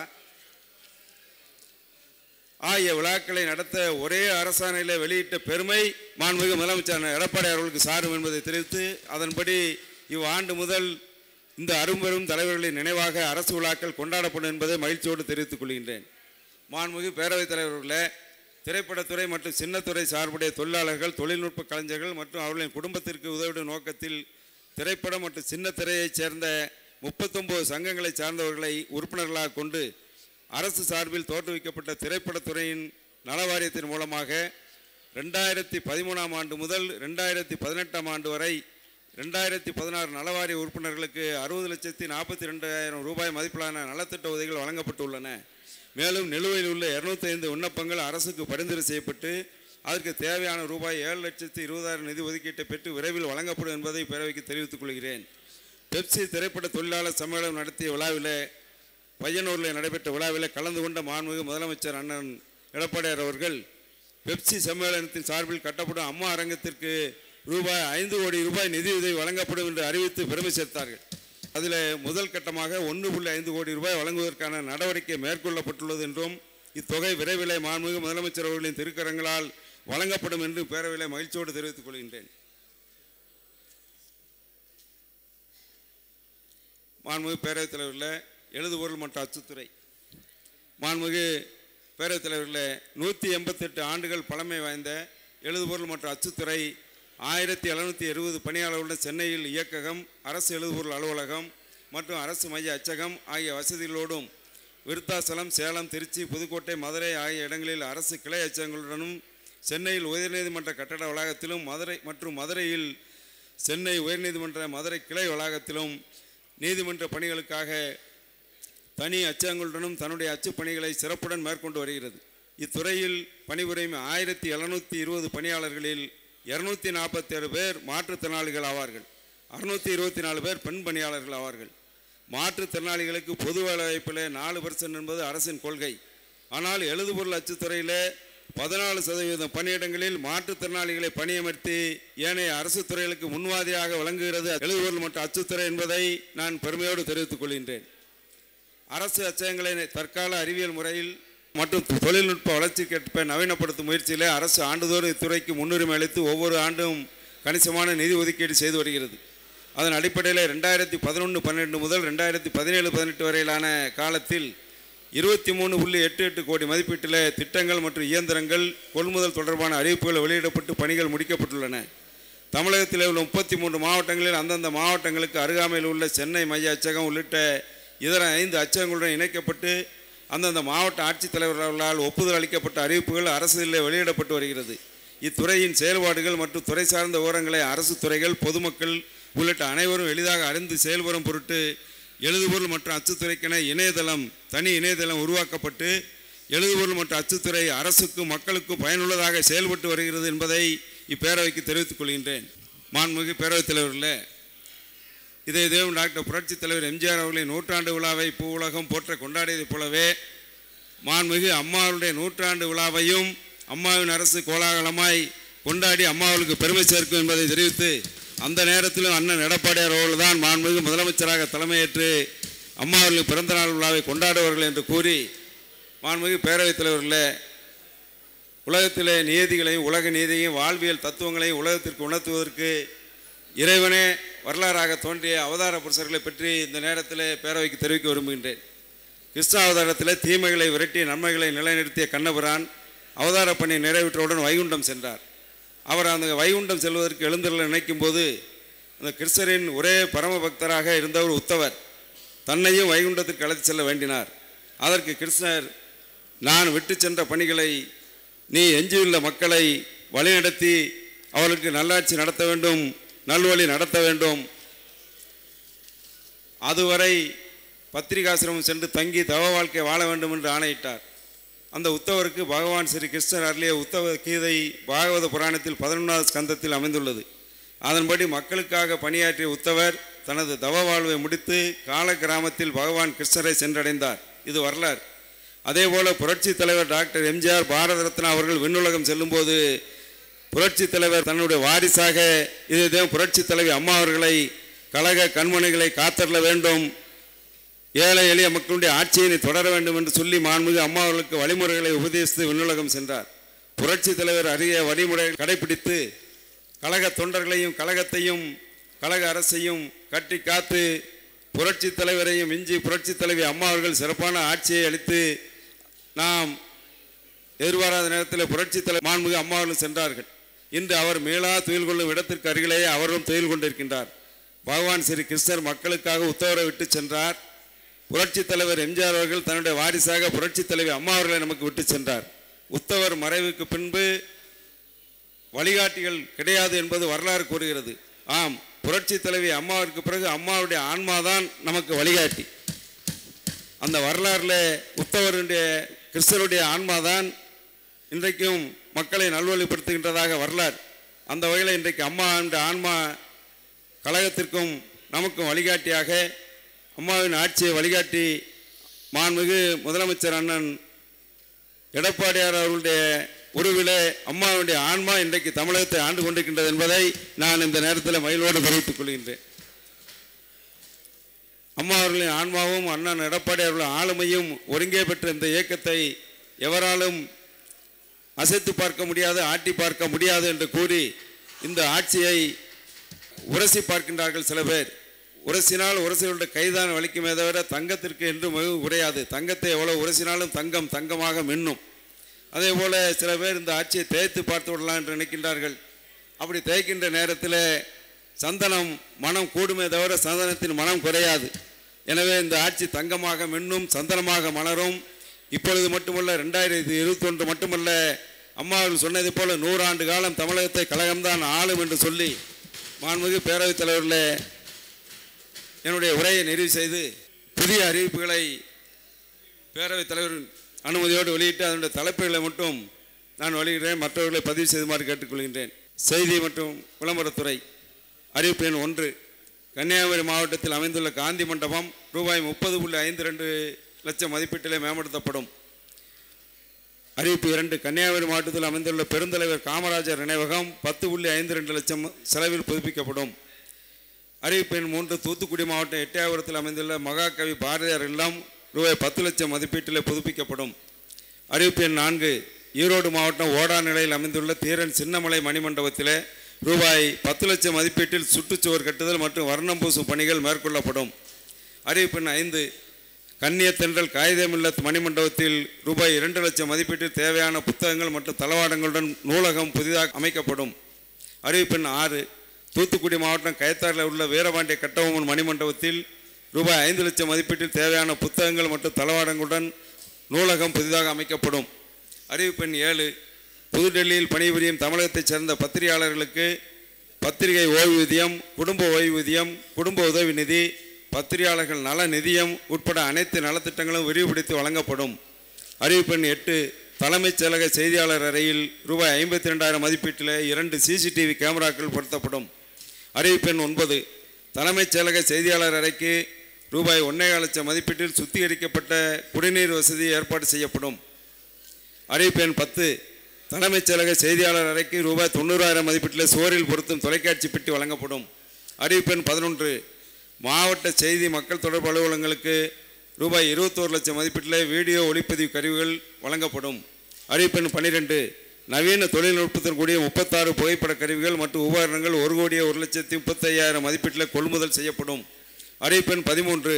ஆகிய விழாக்களை நடத்த ஒரே அரசாணையில் வெளியிட்ட பெருமை மாண்புமிகு முதலமைச்சர் எடப்பாடி அவர்களுக்கு சாரும் என்பதை தெரிவித்து அதன்படி இவ்வாண்டு முதல் இந்த அரும்பெரும் தலைவர்களின் நினைவாக அரசு விழாக்கள் கொண்டாடப்படும் என்பதை மகிழ்ச்சியோடு தெரிவித்துக் கொள்கின்றேன் மாண்புமிகு பேரவைத் தலைவர்களே திரைப்படத்துறை மற்றும் சின்னத்துறை சார்புடைய தொழிலாளர்கள் தொழில்நுட்ப கலைஞர்கள் மற்றும் அவர்களின் குடும்பத்திற்கு உதவிடும் நோக்கத்தில் திரைப்படம் மற்றும் சின்னத்திரையைச் சேர்ந்த முப்பத்தொன்பது சங்கங்களை சார்ந்தவர்களை உறுப்பினர்களாக கொண்டு அரசு சார்பில் தோற்றுவிக்கப்பட்ட திரைப்படத்துறையின் நலவாரியத்தின் மூலமாக ரெண்டாயிரத்தி பதிமூணாம் ஆண்டு முதல் ரெண்டாயிரத்தி பதினெட்டாம் ஆண்டு வரை ரெண்டாயிரத்தி பதினாறு நலவாரிய உறுப்பினர்களுக்கு அறுபது லட்சத்தி நாற்பத்தி ரெண்டாயிரம் ரூபாய் மதிப்பிலான நலத்திட்ட உதவிகள் வழங்கப்பட்டுள்ளன மேலும் நிலுவையில் உள்ள இருநூத்தி ஐந்து விண்ணப்பங்கள் அரசுக்கு பரிந்துரை செய்யப்பட்டு அதற்கு தேவையான ரூபாய் ஏழு லட்சத்தி இருபதாயிரம் நிதி ஒதுக்கீட்டை பெற்று விரைவில் வழங்கப்படும் என்பதை பேரவைக்கு தெரிவித்துக் கொள்கிறேன் பெப்சி திரைப்பட தொழிலாளர் சம்மேளனம் நடத்திய விழாவில் பையனூரில் நடைபெற்ற விழாவில் கலந்து கொண்ட மாண்புமிகு முதலமைச்சர் அண்ணன் எடப்பாடியார் அவர்கள் பெப்சி சம்மேளனத்தின் சார்பில் கட்டப்படும் அம்மா அரங்கத்திற்கு ரூபாய் ஐந்து கோடி ரூபாய் நிதியுதவி வழங்கப்படும் என்று அறிவித்து பெருமை சேர்த்தார்கள் அதில் முதல் கட்டமாக ஒன்று புள்ளி ஐந்து கோடி ரூபாய் வழங்குவதற்கான நடவடிக்கை மேற்கொள்ளப்பட்டுள்ளது என்றும் இத்தொகை விரைவில் மாண்புமிகு முதலமைச்சர் அவர்களின் திருக்கரங்களால் வழங்கப்படும் என்று பேரவையில் மகிழ்ச்சியோடு தெரிவித்துக் கொள்கின்றேன் மாண்புமிகு பேரவைத் தலைவரில் எழுதுபொருள் மற்றும் அச்சுத்துறை மாண்புமிகு பேரவைத் தலைவரில் நூற்றி எண்பத்தெட்டு ஆண்டுகள் பழமை வாய்ந்த எழுதுபொருள் மற்றும் அச்சுத்துறை ஆயிரத்தி எழுநூற்றி இருபது பணியாளர்களுடன் சென்னையில் இயக்ககம் அரசு எழுதுபொருள் அலுவலகம் மற்றும் அரசு மைய அச்சகம் ஆகிய வசதிகளோடும் விருத்தாசலம் சேலம் திருச்சி புதுக்கோட்டை மதுரை ஆகிய இடங்களில் அரசு கிளை அச்சகங்களுடனும் சென்னையில் உயர்நீதிமன்ற கட்டட வளாகத்திலும் மதுரை மற்றும் மதுரையில் சென்னை உயர்நீதிமன்ற மதுரை கிளை வளாகத்திலும் நீதிமன்ற பணிகளுக்காக தனி அச்சகங்களுடனும் தன்னுடைய அச்சுப் பணிகளை சிறப்புடன் மேற்கொண்டு வருகிறது இத்துறையில் பணிபுரியும் ஆயிரத்தி எழுநூற்றி இருபது பணியாளர்களில் இருநூத்தி நாற்பத்தேழு பேர் மாற்றுத்திறனாளிகள் ஆவார்கள் அறுநூத்தி இருபத்தி நாலு பேர் பெண் பணியாளர்கள் ஆவார்கள் மாற்றுத்திறனாளிகளுக்கு பொது வேலைவாய்ப்பில் நாலு பர்சன்ட் என்பது அரசின் கொள்கை ஆனால் எழுதுபொருள் அச்சுத்துறையில் பதினாலு சதவீதம் பணியிடங்களில் மாற்றுத்திறனாளிகளை பணியமர்த்தி ஏனைய அரசு துறைகளுக்கு முன்வாதியாக விளங்குகிறது எழுதுபொருள் மற்றும் அச்சுத்துறை என்பதை நான் பெருமையோடு தெரிவித்துக் கொள்கின்றேன் அரசு அச்சகங்களை தற்கால அறிவியல் முறையில் மற்றும் தொழில்நுட்ப வளர்ச்சிக்கேற்ப நவீனப்படுத்தும் முயற்சியிலே அரசு ஆண்டுதோறும் இத்துறைக்கு முன்னுரிமை அளித்து ஒவ்வொரு ஆண்டும் கணிசமான நிதி ஒதுக்கீடு செய்து வருகிறது அதன் அடிப்படையில் ரெண்டாயிரத்தி பதினொன்று பன்னெண்டு முதல் ரெண்டாயிரத்தி பதினேழு பதினெட்டு வரையிலான காலத்தில் இருபத்தி மூணு புள்ளி எட்டு எட்டு கோடி மதிப்பீட்டில் திட்டங்கள் மற்றும் இயந்திரங்கள் கொள்முதல் தொடர்பான அறிவிப்புகள் வெளியிடப்பட்டு பணிகள் முடிக்கப்பட்டுள்ளன தமிழகத்தில் உள்ள முப்பத்தி மூன்று மாவட்டங்களில் அந்தந்த மாவட்டங்களுக்கு அருகாமையில் உள்ள சென்னை மைய அச்சகம் உள்ளிட்ட இதர ஐந்து அச்சகங்களுடன் இணைக்கப்பட்டு அந்தந்த மாவட்ட ஆட்சித்தலைவர்களால் ஒப்புதல் அளிக்கப்பட்ட அறிவிப்புகள் அரசில் வெளியிடப்பட்டு வருகிறது இத்துறையின் செயல்பாடுகள் மற்றும் துறை சார்ந்த விவரங்களை அரசு துறைகள் பொதுமக்கள் உள்ளிட்ட அனைவரும் எளிதாக அறிந்து செயல்படும் பொருட்டு எழுதுபொருள் மற்றும் அச்சுத்துறைக்கென இணையதளம் தனி இணையதளம் உருவாக்கப்பட்டு எழுதுபொருள் மற்றும் அச்சுத்துறை அரசுக்கும் மக்களுக்கும் பயனுள்ளதாக செயல்பட்டு வருகிறது என்பதை இப்பேரவைக்கு தெரிவித்துக் கொள்கின்றேன் மாண்புமிகு பேரவைத் தலைவர்களே இதே தேவம் டாக்டர் புரட்சித் தலைவர் எம்ஜிஆர் அவர்களின் நூற்றாண்டு விழாவை பூ உலகம் போற்ற கொண்டாடியதைப் போலவே மாண்புமிகு அம்மாவுடைய நூற்றாண்டு விழாவையும் அம்மாவின் அரசு கோலாகலமாய் கொண்டாடி அம்மாவுக்கு பெருமை சேர்க்கும் என்பதை தெரிவித்து அந்த நேரத்திலும் அண்ணன் எடப்பாடியார் அவர்கள் தான் மாண்புமிகு முதலமைச்சராக தலைமையேற்று அம்மாவர்களுக்கு பிறந்தநாள் விழாவை கொண்டாடுவார்கள் என்று கூறி மாண்புமிகு பேரவைத் தலைவர்களே உலகத்திலே நீதிகளையும் உலக நீதியையும் வாழ்வியல் தத்துவங்களையும் உலகத்திற்கு உணர்த்துவதற்கு இறைவனே வரலாறாக தோன்றிய அவதார புருஷர்களை பற்றி இந்த நேரத்தில் பேரவைக்கு தெரிவிக்க விரும்புகின்றேன் கிருஷ்ண அவதாரத்தில் தீமைகளை விரட்டி நன்மைகளை நிலைநிறுத்திய கண்ணபிரான் அவதார பணி நிறைவேற்றவுடன் வைகுண்டம் சென்றார் அவர் அந்த வைகுண்டம் செல்வதற்கு எழுந்தருள நினைக்கும் போது அந்த கிருஷ்ணரின் ஒரே பரம பக்தராக இருந்தவர் உத்தவர் தன்னையும் வைகுண்டத்திற்கு அழைத்து செல்ல வேண்டினார் அதற்கு கிருஷ்ணர் நான் விட்டு சென்ற பணிகளை நீ எஞ்சியுள்ள மக்களை வழிநடத்தி அவர்களுக்கு நல்லாட்சி நடத்த வேண்டும் நல்வழி நடத்த வேண்டும் அதுவரை பத்திரிகாசிரமம் சென்று தங்கி தவ வாழ்க்கை வாழ வேண்டும் என்று ஆணையிட்டார் அந்த உத்தவருக்கு பகவான் ஸ்ரீ கிருஷ்ணர் அருளிய உத்தவ கீதை பாகவத புராணத்தில் பதினொன்றாவது ஸ்கந்தத்தில் அமைந்துள்ளது அதன்படி மக்களுக்காக பணியாற்றிய உத்தவர் தனது தவ வாழ்வை முடித்து கால கிராமத்தில் பகவான் கிருஷ்ணரை சென்றடைந்தார் இது வரலாறு அதேபோல புரட்சி தலைவர் டாக்டர் எம்ஜிஆர் பாரத ரத்னா அவர்கள் விண்ணுலகம் செல்லும்போது புரட்சி தலைவர் தன்னுடைய வாரிசாக இதே புரட்சி தலைவி அம்மா அவர்களை கழக கண்மணிகளை காத்தரல வேண்டும் ஏழை எளிய மக்களுடைய ஆட்சியினை தொடர வேண்டும் என்று சொல்லி மாண்புமிகு அம்மா அவர்களுக்கு வழிமுறைகளை உபதேசித்து விண்ணுலகம் சென்றார் புரட்சி தலைவர் அரிய வழிமுறைகளை கடைபிடித்து கழக தொண்டர்களையும் கழகத்தையும் கழக அரசையும் கட்டி காத்து புரட்சி தலைவரையும் மிஞ்சி புரட்சி தலைவி அம்மா அவர்கள் சிறப்பான ஆட்சியை அளித்து நாம் எதிர்பாராத நேரத்தில் புரட்சி தலை மாண்புமிகு அம்மா அவர்கள் சென்றார்கள் இன்று அவர் மேலா துயில் கொள்ளும் இடத்திற்கு அருகிலேயே அவரும் துயில் கொண்டிருக்கின்றார் பகவான் ஸ்ரீ கிருஷ்ணர் மக்களுக்காக உத்தவரை விட்டு சென்றார் புரட்சி தலைவர் எம்ஜிஆர் அவர்கள் தன்னுடைய வாரிசாக புரட்சி தலைவி அம்மா அவர்களை நமக்கு விட்டு சென்றார் உத்தவர் மறைவுக்கு பின்பு வழிகாட்டிகள் கிடையாது என்பது வரலாறு கூறுகிறது ஆம் புரட்சி தலைவி அம்மாவிற்கு பிறகு அம்மாவுடைய ஆன்மாதான் நமக்கு வழிகாட்டி அந்த வரலாறுல உத்தவருடைய கிறிஸ்தவருடைய ஆன்மாதான் இன்றைக்கும் மக்களை நல்வழிப்படுத்துகின்றதாக வரலாறு அந்த வகையில் இன்றைக்கு அம்மா என்ற ஆன்மா கழகத்திற்கும் நமக்கும் வழிகாட்டியாக அம்மாவின் ஆட்சியை வழிகாட்டி மாண்புமிகு முதலமைச்சர் அண்ணன் எடப்பாடியார் அவர்களுடைய உருவிலே அம்மாவுடைய ஆன்மா இன்றைக்கு தமிழகத்தை ஆண்டு கொண்டிருக்கின்றது என்பதை நான் இந்த நேரத்தில் மயிலோடு தெரிவித்துக் கொள்கின்றேன் அம்மா அவர்களின் ஆன்மாவும் அண்ணன் எடப்பாடி அவர்களின் ஆளுமையும் ஒருங்கே பெற்ற இந்த இயக்கத்தை எவராலும் அசைத்து பார்க்க முடியாது ஆட்டி பார்க்க முடியாது என்று கூறி இந்த ஆட்சியை உரசி பார்க்கின்றார்கள் சில பேர் உரசினால் உரசிகளுடைய கைதான் வலிக்குமே தவிர தங்கத்திற்கு என்று மிகவும் குறையாது தங்கத்தை எவ்வளவு உரசினாலும் தங்கம் தங்கமாக மின்னும் அதே போல சில பேர் இந்த ஆட்சியை தேய்த்து பார்த்து விடலாம் என்று நினைக்கின்றார்கள் அப்படி தேய்க்கின்ற நேரத்தில் சந்தனம் மனம் கூடுமே தவிர சந்தனத்தின் மனம் குறையாது எனவே இந்த ஆட்சி தங்கமாக மின்னும் சந்தனமாக மலரும் இப்பொழுது மட்டுமல்ல ரெண்டாயிரத்தி இருபத்தொன்று மட்டுமல்ல அம்மா அவர்கள் சொன்னது போல நூறாண்டு காலம் தமிழகத்தை கழகம்தான் ஆளும் என்று சொல்லி மாண்புமிகு பேரவைத் தலைவர்களே என்னுடைய உரையை நிறைவு செய்து புதிய அறிவிப்புகளை பேரவைத் தலைவரின் அனுமதியோடு வெளியிட்டு அதனுடைய தலைப்புகளை மட்டும் நான் வெளியிடுறேன் மற்றவர்களை பதிவு செய்துமாறு கேட்டுக்கொள்கின்றேன் செய்தி மற்றும் விளம்பரத்துறை அறிவிப்பு எண் ஒன்று கன்னியாகுமரி மாவட்டத்தில் அமைந்துள்ள காந்தி மண்டபம் ரூபாய் முப்பது புள்ளி ஐந்து ரெண்டு லட்சம் மதிப்பீட்டிலே மேம்படுத்தப்படும் அறிவிப்பு இரண்டு கன்னியாகுமரி மாவட்டத்தில் அமைந்துள்ள பெருந்தலைவர் காமராஜர் நினைவகம் பத்து புள்ளி ஐந்து ரெண்டு லட்சம் செலவில் புதுப்பிக்கப்படும் அறிவிப்பு எண் மூன்று தூத்துக்குடி மாவட்டம் எட்டயபுரத்தில் அமைந்துள்ள மகாகவி பாரதியார் இல்லம் ரூபாய் பத்து லட்சம் மதிப்பீட்டில் புதுப்பிக்கப்படும் அறிவிப்பு எண் நான்கு ஈரோடு மாவட்டம் ஓடா நிலையில் அமைந்துள்ள தீரன் சின்னமலை மணிமண்டபத்திலே ரூபாய் பத்து லட்சம் மதிப்பீட்டில் சுற்றுச்சுவர் கட்டுதல் மற்றும் வர்ணம் பூசும் பணிகள் மேற்கொள்ளப்படும் அறிவிப்பு எண் ஐந்து கன்னியத்தென்றல் காகிதமில்லத் மணிமண்டபத்தில் ரூபாய் இரண்டு லட்சம் மதிப்பீட்டில் தேவையான புத்தகங்கள் மற்றும் தளவாடங்களுடன் நூலகம் புதிதாக அமைக்கப்படும் அறிவிப்பெண் ஆறு தூத்துக்குடி மாவட்டம் கயத்தாறில் உள்ள வீரபாண்டிய கட்டபொம்மன் மணிமண்டபத்தில் ரூபாய் ஐந்து லட்சம் மதிப்பீட்டில் தேவையான புத்தகங்கள் மற்றும் தளவாடங்களுடன் நூலகம் புதிதாக அமைக்கப்படும் அறிவிப்பெண் ஏழு புதுடெல்லியில் பணிபுரியும் தமிழகத்தைச் சேர்ந்த பத்திரிகையாளர்களுக்கு பத்திரிகை ஓய்வூதியம் குடும்ப ஓய்வூதியம் குடும்ப உதவி நிதி பத்திரிகையாளர்கள் நல நிதியம் உட்பட அனைத்து நலத்திட்டங்களும் விரிவுபடுத்தி வழங்கப்படும் அறிவிப்பெண் எட்டு தலைமைச் செயலக செய்தியாளர் அறையில் ரூபாய் ஐம்பத்தி ரெண்டாயிரம் மதிப்பீட்டில் இரண்டு சிசிடிவி கேமராக்கள் பொருத்தப்படும் அறிவிப்பெண் ஒன்பது தலைமைச் செயலக செய்தியாளர் அறைக்கு ரூபாய் ஒன்றே லட்சம் மதிப்பீட்டில் சுத்திகரிக்கப்பட்ட குடிநீர் வசதி ஏற்பாடு செய்யப்படும் அறிவிப்பெண் பத்து தலைமைச் செயலக செய்தியாளர் அறைக்கு ரூபாய் தொண்ணூறாயிரம் மதிப்பீட்டில் சுவரில் பொருத்தும் தொலைக்காட்சி பெட்டி வழங்கப்படும் அறிவிப்பெண் பதினொன்று மாவட்ட செய்தி மக்கள் தொடர்பு அலுவலகங்களுக்கு ரூபாய் இருபத்தோரு லட்சம் மதிப்பீட்டில் வீடியோ ஒளிப்பதிவு கருவிகள் வழங்கப்படும் அறிவிப்பெண் பன்னிரெண்டு நவீன தொழில்நுட்பத்தின் கூடிய முப்பத்தாறு புகைப்பட கருவிகள் மற்றும் உபகரணங்கள் ஒரு கோடியே ஒரு லட்சத்தி முப்பத்தையாயிரம் மதிப்பீட்டில் கொள்முதல் செய்யப்படும் அறிவிப்பெண் பதிமூன்று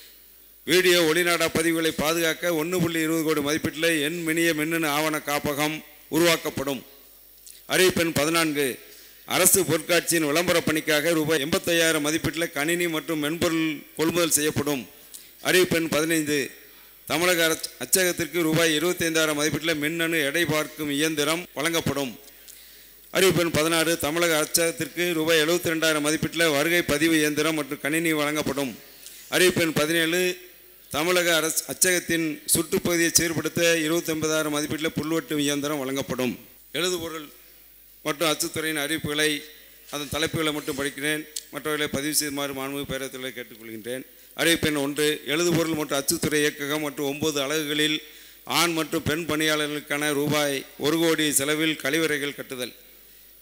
வீடியோ ஒளிநாடா பதிவுகளை பாதுகாக்க ஒன்று புள்ளி இருபது கோடி மதிப்பீட்டில் எண் மினிய மின்னணு ஆவண காப்பகம் உருவாக்கப்படும் அறிவிப்பெண் பதினான்கு அரசு பொருட்காட்சியின் விளம்பர பணிக்காக ரூபாய் எண்பத்தையாயிரம் மதிப்பீட்டில் கணினி மற்றும் மென்பொருள் கொள்முதல் செய்யப்படும் அறிவிப்பெண் பதினைந்து தமிழக அரசு அச்சகத்திற்கு ரூபாய் இருபத்தைந்தாயிரம் மதிப்பீட்டில் மின்னணு எடை பார்க்கும் இயந்திரம் வழங்கப்படும் அறிவிப்பெண் பதினாறு தமிழக அச்சகத்திற்கு ரூபாய் எழுபத்தி ரெண்டாயிரம் மதிப்பீட்டில் வருகை பதிவு இயந்திரம் மற்றும் கணினி வழங்கப்படும் அறிவிப்பெண் பதினேழு தமிழக அரசு அச்சகத்தின் சுற்றுப்பகுதியை சீர்படுத்த இருபத்தி ஒன்பதாயிரம் மதிப்பீட்டில் புல்வெட்டு இயந்திரம் வழங்கப்படும் எழுதுபொருள் மற்றும் அச்சுத்துறையின் அறிவிப்புகளை அதன் தலைப்புகளை மட்டும் படிக்கிறேன் மற்றவர்களை பதிவு செய்யுமாறு மாண்பு பேரவைத்துறை கேட்டுக்கொள்கின்றேன் அறிவிப்பெண் ஒன்று எழுதுபொருள் மற்றும் அச்சுத்துறை இயக்ககம் மற்றும் ஒன்பது அலகுகளில் ஆண் மற்றும் பெண் பணியாளர்களுக்கான ரூபாய் ஒரு கோடி செலவில் கழிவறைகள் கட்டுதல்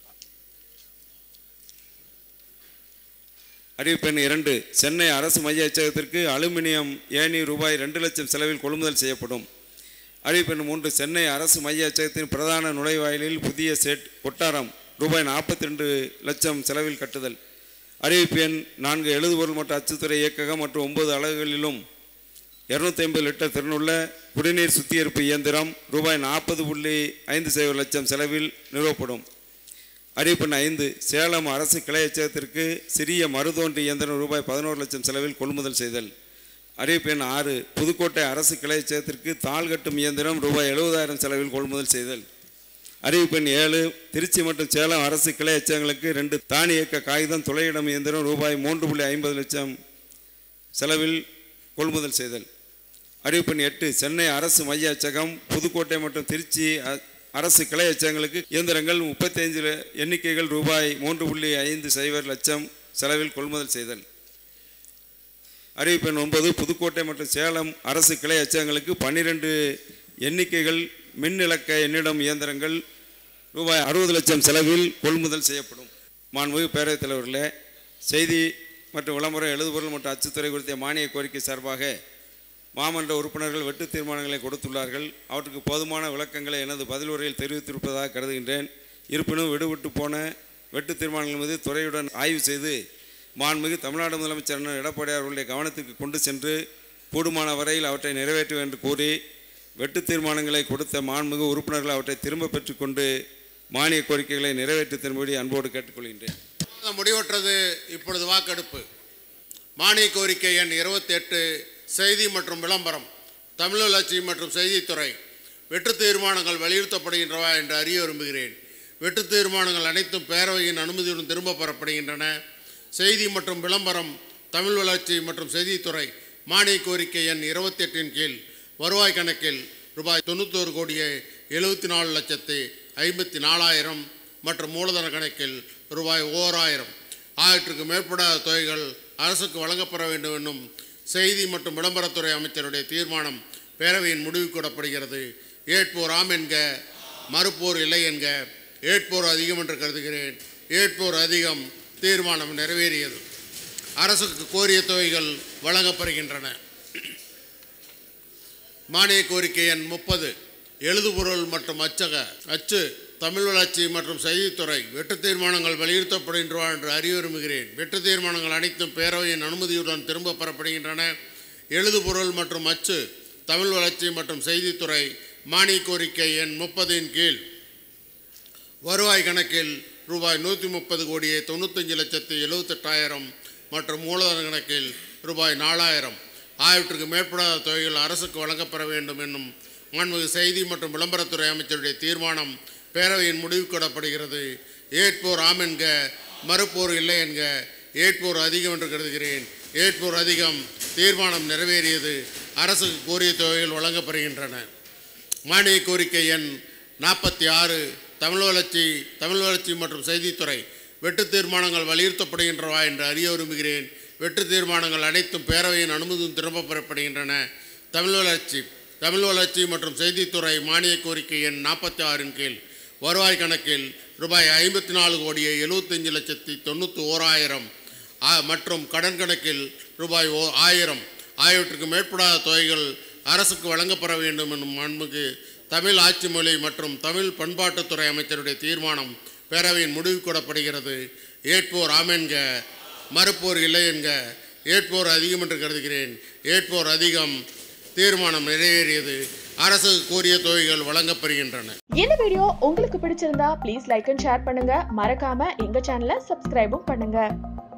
அறிவிப்பெண் இரண்டு சென்னை அரசு மைய அச்சகத்திற்கு அலுமினியம் ஏணி ரூபாய் ரெண்டு லட்சம் செலவில் கொள்முதல் செய்யப்படும் அறிவிப்பெண் மூன்று சென்னை அரசு மைய அச்சகத்தின் பிரதான நுழைவாயிலில் புதிய செட் கொட்டாரம் ரூபாய் நாற்பத்தி ரெண்டு லட்சம் செலவில் கட்டுதல் அறிவிப்பு எண் நான்கு எழுதுபொருள் மற்றும் அச்சுத்துறை இயக்ககம் மற்றும் ஒன்பது அலகுகளிலும் இரநூத்தி ஐம்பது லிட்டர் திறனுள்ள குடிநீர் சுத்திகரிப்பு இயந்திரம் ரூபாய் நாற்பது புள்ளி ஐந்து சைவ லட்சம் செலவில் நிறுவப்படும் அறிவிப்பெண் ஐந்து சேலம் அரசு கிளை அச்சகத்திற்கு சிறிய மருதோன்றி இயந்திரம் ரூபாய் பதினோரு லட்சம் செலவில் கொள்முதல் செய்தல் அறிவிப்பெண் ஆறு புதுக்கோட்டை அரசு கிளை அச்சகத்திற்கு தாள் கட்டும் இயந்திரம் ரூபாய் எழுபதாயிரம் செலவில் கொள்முதல் செய்தல் அறிவிப்பெண் ஏழு திருச்சி மற்றும் சேலம் அரசு கிளை அச்சகங்களுக்கு ரெண்டு தானியக்க காகிதம் துளையிடம் இயந்திரம் ரூபாய் மூன்று புள்ளி ஐம்பது லட்சம் செலவில் கொள்முதல் செய்தல் அறிவிப்பெண் எட்டு சென்னை அரசு மைய அச்சகம் புதுக்கோட்டை மற்றும் திருச்சி அ- அரசு கிளை அச்சகங்களுக்கு இயந்திரங்கள் முப்பத்தைந்து எண்ணிக்கைகள் ரூபாய் மூன்று புள்ளி ஐந்து சைபர் லட்சம் செலவில் கொள்முதல் செய்தல் அறிவிப்பெண் ஒன்பது புதுக்கோட்டை மற்றும் சேலம் அரசு கிளை அச்சகங்களுக்கு பன்னிரெண்டு எண்ணிக்கைகள் மின் இலக்க எண்ணிடம் இயந்திரங்கள் ரூபாய் அறுபது லட்சம் செலவில் கொள்முதல் செய்யப்படும் மாண்புமிகு பேரவைத் தலைவர்களே செய்தி மற்றும் விளம்பரம் எழுதுபொருள் மற்றும் அச்சுத்துறை குறித்த மானிய கோரிக்கை சார்பாக மாமன்ற உறுப்பினர்கள் வெட்டு தீர்மானங்களை கொடுத்துள்ளார்கள் அவற்றுக்கு போதுமான விளக்கங்களை எனது பதில் உரையில் தெரிவித்திருப்பதாக கருதுகின்றேன் இருப்பினும் விடுபட்டு போன வெட்டு தீர்மானங்கள் மீது துறையுடன் ஆய்வு செய்து மாண்புமிகு தமிழ்நாடு முதலமைச்சர் அண்ணன் எடப்பாடியார் அவர்களுடைய கவனத்துக்கு கொண்டு சென்று கூடுமான வரையில் அவற்றை நிறைவேற்றும் என்று கூறி வெட்டு தீர்மானங்களை கொடுத்த மாண்புமிகு உறுப்பினர்கள் அவற்றை திரும்ப பெற்றுக்கொண்டு மானிய கோரிக்கைகளை நிறைவேற்றி தரும்படி அன்போடு கேட்டுக்கொள்கின்றேன் விவாதம் முடிவற்றது இப்பொழுது வாக்கெடுப்பு மானிய கோரிக்கை எண் இருபத்தி எட்டு செய்தி மற்றும் விளம்பரம் தமிழ் வளர்ச்சி மற்றும் செய்தித்துறை வெற்று தீர்மானங்கள் வலியுறுத்தப்படுகின்றவா என்று அறிய விரும்புகிறேன் வெற்று தீர்மானங்கள் அனைத்தும் பேரவையின் அனுமதியுடன் திரும்ப பெறப்படுகின்றன செய்தி மற்றும் விளம்பரம் தமிழ் வளர்ச்சி மற்றும் செய்தித்துறை மானிய கோரிக்கை எண் இருபத்தி எட்டின் கீழ் வருவாய் கணக்கில் ரூபாய் தொண்ணூத்தோரு கோடியே எழுபத்தி நாலு லட்சத்து ஐம்பத்தி நாலாயிரம் மற்றும் மூலதன கணக்கில் ரூபாய் ஓராயிரம் ஆயிரத்துக்கு மேற்படாத தொகைகள் அரசுக்கு வழங்கப்பட வேண்டும் என்னும் செய்தி மற்றும் விளம்பரத்துறை அமைச்சருடைய தீர்மானம் பேரவையின் முடிவுக்கு விடப்படுகிறது ஏற்போர் ஆம் என்க மறுப்போர் இல்லை என்க ஏற்போர் அதிகம் என்று கருதுகிறேன் ஏற்போர் அதிகம் தீர்மானம் நிறைவேறியது அரசுக்கு கோரிய தொகைகள் வழங்கப்படுகின்றன மானிய கோரிக்கை எண் முப்பது எழுதுபொருள் மற்றும் அச்சக அச்சு தமிழ் வளர்ச்சி மற்றும் செய்தித்துறை வெட்டு தீர்மானங்கள் வலியுறுத்தப்படுகின்றன என்று அறிய விரும்புகிறேன் வெட்டு தீர்மானங்கள் அனைத்தும் பேரவையின் அனுமதியுடன் திரும்ப பெறப்படுகின்றன எழுதுபொருள் மற்றும் அச்சு தமிழ் வளர்ச்சி மற்றும் செய்தித்துறை மானிய கோரிக்கை எண் முப்பதின் கீழ் வருவாய் கணக்கில் ரூபாய் நூற்றி முப்பது கோடியே தொண்ணூத்தஞ்சு லட்சத்து எழுபத்தெட்டாயிரம் மற்றும் மூலதன கணக்கில் ரூபாய் நாலாயிரம் ஆயிரத்திற்கு மேற்படாத தொகைகள் அரசுக்கு வழங்கப்பெற வேண்டும் என்னும் மாண்புமிகு செய்தி மற்றும் விளம்பரத்துறை அமைச்சருடைய தீர்மானம் பேரவையின் முடிவுக்கு விடப்படுகிறது ஏற்போர் ஆம் என்க மறுப்போர் இல்லை என்க ஏற்போர் அதிகம் என்று கருதுகிறேன் ஏற்போர் அதிகம் தீர்மானம் நிறைவேறியது அரசுக்கு கோரிய தொகைகள் வழங்கப்படுகின்றன மானிய கோரிக்கை எண் நாற்பத்தி ஆறு தமிழ் வளர்ச்சி தமிழ் வளர்ச்சி மற்றும் செய்தித்துறை வெட்டு தீர்மானங்கள் வலியுறுத்தப்படுகின்றவா என்று அறிய விரும்புகிறேன் வெட்டு தீர்மானங்கள் அனைத்தும் பேரவையின் அனுமதியும் திரும்ப பெறப்படுகின்றன தமிழ் வளர்ச்சி தமிழ் வளர்ச்சி மற்றும் செய்தித்துறை மானிய கோரிக்கை எண் நாற்பத்தி ஆறின் கீழ் வருவாய் கணக்கில் ரூபாய் ஐம்பத்தி நாலு கோடியே எழுபத்தஞ்சு லட்சத்தி தொண்ணூற்றி ஓராயிரம் ஆ- மற்றும் கடன் கணக்கில் ரூபாய் ஓ ஆயிரம் ஆகியவற்றுக்கு மேற்படாத தொகைகள் அரசுக்கு வழங்கப்பட வேண்டும் என்னும் மாண்புக்கு தமிழ் ஆட்சி மொழி மற்றும் தமிழ் பண்பாட்டுத்துறை அமைச்சருடைய தீர்மானம் பேரவையின் முடிவுக்கு விடப்படுகிறது ஏற்போர் ஆமென்க மறுப்போர் இல்லை என்க ஏற்போர் அதிகம் என்று கருதுகிறேன் ஏற்போர் அதிகம் தீர்மானம் நிறைவேறியது அரசுக்கு கோரிய தொகைகள் வழங்கப்படுகின்றன இந்த வீடியோ உங்களுக்கு பிடிச்சிருந்தா ப்ளீஸ் லைக் அண்ட் ஷேர் பண்ணுங்க மறக்காம எங்க சேனலை சப்ஸ்கிரைபும் பண்ணுங்க